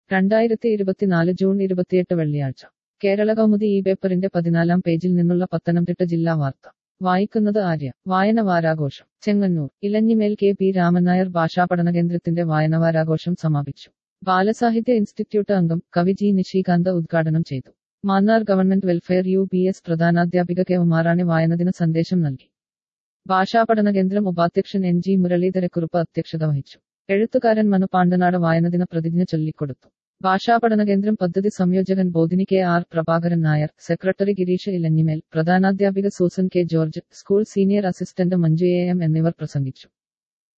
രണ്ടായിരത്തി ഇരുപത്തിനാല് ജൂൺ ഇരുപത്തിയെട്ട് വെള്ളിയാഴ്ച കേരള കൗമുദി ഈ പേപ്പറിന്റെ പതിനാലാം പേജിൽ നിന്നുള്ള പത്തനംതിട്ട ജില്ലാ വാർത്ത വായിക്കുന്നത് ആര്യ വായന വാരാഘോഷം ചെങ്ങന്നൂർ ഇലഞ്ഞിമേൽ കെ പി രാമൻ നായർ ഭാഷാപഠന കേന്ദ്രത്തിന്റെ വായന വാരാഘോഷം സമാപിച്ചു ബാലസാഹിത്യ ഇൻസ്റ്റിറ്റ്യൂട്ട് അംഗം കവി ജി നിഷികാന്ത ഉദ്ഘാടനം ചെയ്തു Mannar government welfare U P S പ്രധാനാധ്യാപിക കെ ഉമാറാണി വായനദിന സന്ദേശം നൽകി ഭാഷാപഠന കേന്ദ്രം ഉപാധ്യക്ഷൻ എൻ ജി മുരളീധരക്കുറുപ്പ് അധ്യക്ഷത വഹിച്ചു എഴുത്തുകാരൻ മനു പാണ്ടനാട് വായനദിന പ്രതിജ്ഞ ചൊല്ലിക്കൊടുത്തു ഭാഷാപഠന കേന്ദ്രം പദ്ധതി സംയോജകൻ Bodhini K R Prabhakaran Nair secretary Girish Elanjimel പ്രധാനാധ്യാപിക Susan K George school senior assistant Manju A M എന്നിവർ പ്രസംഗിച്ചു